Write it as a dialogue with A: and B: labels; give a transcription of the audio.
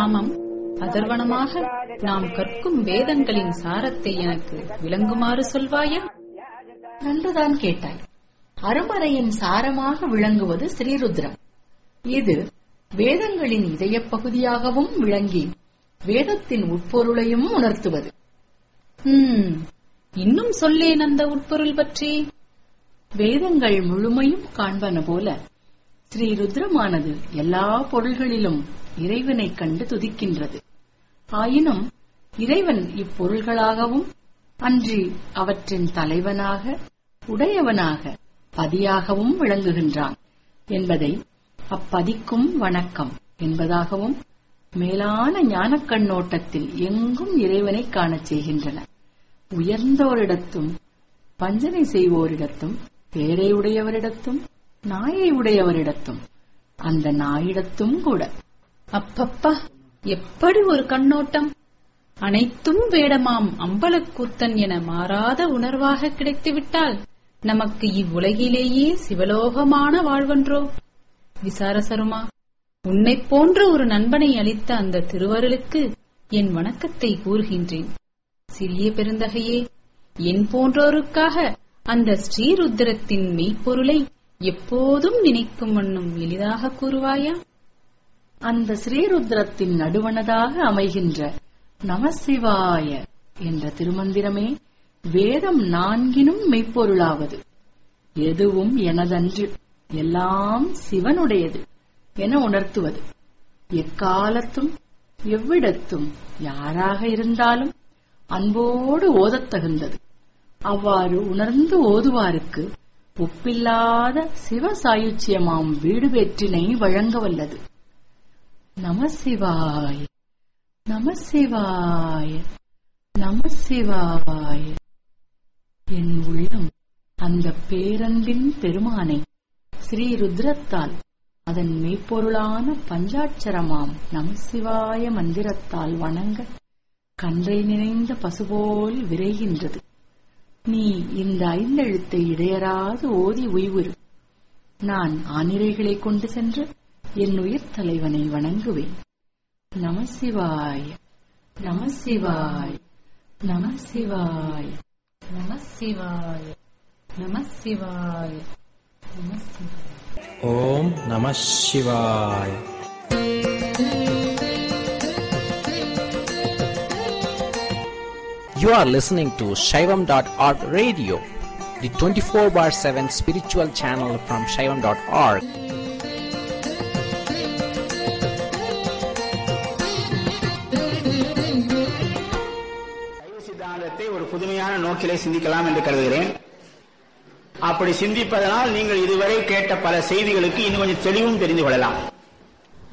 A: நாமம் அதர்வனமாக நாம் கற்கும் வேதங்களின் சாரத்தை எனக்கு விளங்குமாறு சொல்வாயா
B: நன்றுதான் கேட்டாய் அருமறையின் சாரமாக விளங்குவது ஸ்ரீருத்ரம் இது வேதங்களின் இதயப் பகுதியாகவும் விளங்கி வேதத்தின் உட்பொருளையும் உணர்த்துவது
A: ஹம், இன்னும் சொல்லேன் அந்த உட்பொருள் பற்றி
B: வேதங்கள் முழுமையும் காண்பன போல ஸ்ரீ ருத்ரமானது எல்லா பொருள்களிலும் இறைவனைக் கண்டு துதிக்கின்றது ஆயினும் இறைவன் இப்பொருள்களாகவும் அன்றி அவற்றின் தலைவனாக உடையவனாக பதியாகவும் விளங்குகின்றான் என்பதை அப்பதிக்கும் வணக்கம் என்பதாகவும் மேலான ஞானக் கண்ணோட்டத்தில் எங்கும் இறைவனைக் காணச் செய்கின்றன உயர்ந்தோரிடத்தும் வஞ்சனை செய்வோரிடத்தும் பேரை உடையவரிடத்தும் நாயை உடையவரிடத்தும் அந்த நாயிடத்தும் கூட
A: அப்பப்பா எப்படி ஒரு கண்ணோட்டம் அனைத்தும் வேடமாம் அம்பலக்கூத்தன் என மாறாத உணர்வாக கிடைத்துவிட்டால் நமக்கு இவ்வுலகிலேயே சிவலோகமான வாழ்வன்றோ விசாரசருமா உன்னைப் போன்ற ஒரு நண்பனை அளித்த அந்த திருவருளுக்கு என் வணக்கத்தை கூறுகின்றேன் சிறிய பெருந்தகையே என் போன்றோருக்காக அந்த ஸ்ரீருத்திரத்தின் மெய்ப்பொருளை எப்போதும் நினைக்கும் வண்ணம் எளிதாக கூறுவாயா
B: அந்த ஸ்ரீருத்ரத்தின் நடுவனதாக அமைகின்ற நமசிவாய என்ற திருமந்திரமே வேதம் நான்கினும் மெய்ப்பொருளாவது எதுவும் எனதன்று எல்லாம் சிவனுடையது என உணர்த்துவது எக்காலத்தும் எவ்விடத்தும் யாராக இருந்தாலும் அன்போடு ஓதத் தகுந்தது அவ்வாறு உணர்ந்து ஓதுவாருக்கு ஒப்பில்லாத சிவ சாயுச்சியமாம் வீடு வெற்றினை வழங்க வல்லது நமசிவாய நமசிவாய நமசிவாய என் உள்ளம் அந்த பேரன்பின் பெருமானை ஸ்ரீ ருத்ரத்தால் அதன் மெய்ப்பொருளான பஞ்சாட்சரமாம் நமசிவாய மந்திரத்தால் வணங்க கன்றை நினைந்த பசுபோல் விரைகின்றது நீ இந்த ஐந்தெழுத்தை இடையராது ஓதி உய்வுறு நான் ஆனிரைகளை கொண்டு சென்று என் உயிர் தலைவனை வணங்குவேன் நமசிவாய நமசிவாய நமசிவாய
A: நமசிவாய நமசிவாய நமசிவாய
C: ஓம் நம சிவாய் You are listening to Shaivam.org radio, the 24 bar 7 spiritual channel from Shaivam.org.
D: சைவ சித்தாந்தத்தை ஒரு புதுமையான நோக்கிலே சிந்திக்கலாம் என்று கருதுகிறேன் அப்படி சிந்திப்பதனால் நீங்கள் இதுவரை கேட்ட பல செய்திகளுக்கு இன்னும் கொஞ்சம் தெளிவும் தெரிந்து கொள்ளலாம்